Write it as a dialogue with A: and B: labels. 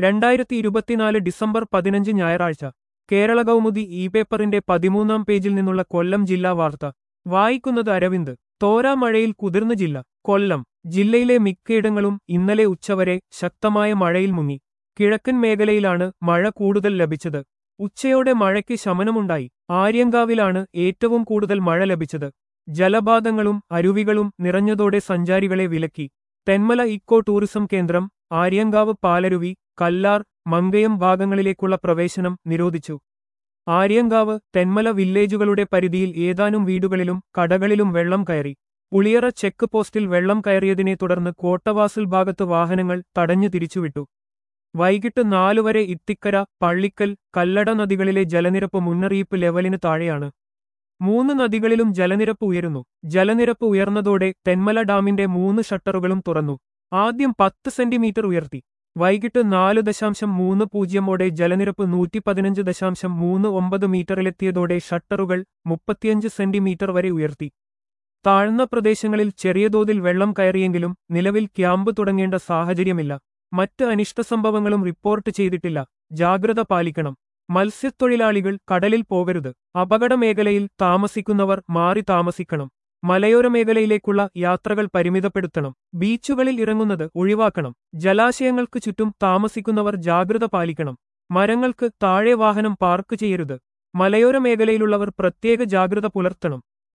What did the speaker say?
A: രണ്ടായിരത്തി ഇരുപത്തിനാല് ഡിസംബർ പതിനഞ്ച് ഞായറാഴ്ച കേരള കൗമുദി ഇ പേപ്പറിന്റെ പതിമൂന്നാം പേജിൽ നിന്നുള്ള കൊല്ലം ജില്ലാ വാർത്ത വായിക്കുന്നത് അരവിന്ദ് തോരാ മഴയിൽ കുതിർന്ന ജില്ല കൊല്ലം ജില്ലയിലെ മിക്കയിടങ്ങളും ഇന്നലെ ഉച്ചവരെ ശക്തമായ മഴയിൽ മുങ്ങി കിഴക്കൻ മേഖലയിലാണ് മഴ കൂടുതൽ ലഭിച്ചത് ഉച്ചയോടെ മഴയ്ക്ക് ശമനമുണ്ടായി ആര്യങ്കാവിലാണ് ഏറ്റവും കൂടുതൽ മഴ ലഭിച്ചത് ജലപാതങ്ങളും അരുവികളും നിറഞ്ഞതോടെ സഞ്ചാരികളെ വിലക്കി തെന്മല ഇക്കോ ടൂറിസം കേന്ദ്രം ആര്യങ്കാവ് പാലരുവി കല്ലാർ മങ്കയം ഭാഗങ്ങളിലേക്കുള്ള പ്രവേശനം നിരോധിച്ചു ആര്യങ്കാവ് തെന്മല വില്ലേജുകളുടെ പരിധിയിൽ ഏതാനും വീടുകളിലും കടകളിലും വെള്ളം കയറി പുളിയറ ചെക്ക് പോസ്റ്റിൽ വെള്ളം കയറിയതിനെ തുടർന്ന് കോട്ടവാസൽ ഭാഗത്ത് വാഹനങ്ങൾ തടഞ്ഞു തിരിച്ചുവിട്ടു വൈകിട്ട് നാലുവരെ ഇത്തിക്കര പള്ളിക്കൽ കല്ലട നദികളിലെ ജലനിരപ്പ് മുന്നറിയിപ്പ് ലെവലിന് താഴെയാണ് മൂന്ന് നദികളിലും ജലനിരപ്പ് ഉയരുന്നു ജലനിരപ്പ് ഉയർന്നതോടെ തെന്മല ഡാമിന്റെ മൂന്ന് ഷട്ടറുകളും തുറന്നു ആദ്യം പത്ത് സെന്റിമീറ്റർ ഉയർത്തി വൈകിട്ട് നാല് ദശാംശം മൂന്ന് പൂജ്യമോടെ ജലനിരപ്പ് നൂറ്റി പതിനഞ്ച് ദശാംശം മൂന്ന് ഒമ്പത് മീറ്ററിലെത്തിയതോടെ ഷട്ടറുകൾ മുപ്പത്തിയഞ്ച് സെന്റിമീറ്റർ വരെ ഉയർത്തി താഴ്ന്ന പ്രദേശങ്ങളിൽ ചെറിയ തോതിൽ വെള്ളം കയറിയെങ്കിലും നിലവിൽ ക്യാമ്പ് തുടങ്ങേണ്ട സാഹചര്യമില്ല മറ്റ് അനിഷ്ട സംഭവങ്ങളും റിപ്പോർട്ട് ചെയ്തിട്ടില്ല ജാഗ്രത പാലിക്കണം മത്സ്യത്തൊഴിലാളികൾ കടലിൽ പോകരുത് അപകട മേഖലയിൽ താമസിക്കുന്നവർ മാറി താമസിക്കണം മലയോര മേഖലയിലേക്കുള്ള യാത്രകൾ പരിമിതപ്പെടുത്തണം ബീച്ചുകളിൽ ഇറങ്ങുന്നത് ഒഴിവാക്കണം ജലാശയങ്ങൾക്ക് ചുറ്റും താമസിക്കുന്നവർ ജാഗ്രത പാലിക്കണം മരങ്ങൾക്ക് താഴെ വാഹനം പാർക്ക് ചെയ്യരുത് മലയോര മേഖലയിലുള്ളവർ പ്രത്യേക ജാഗ്രത പുലർത്തണം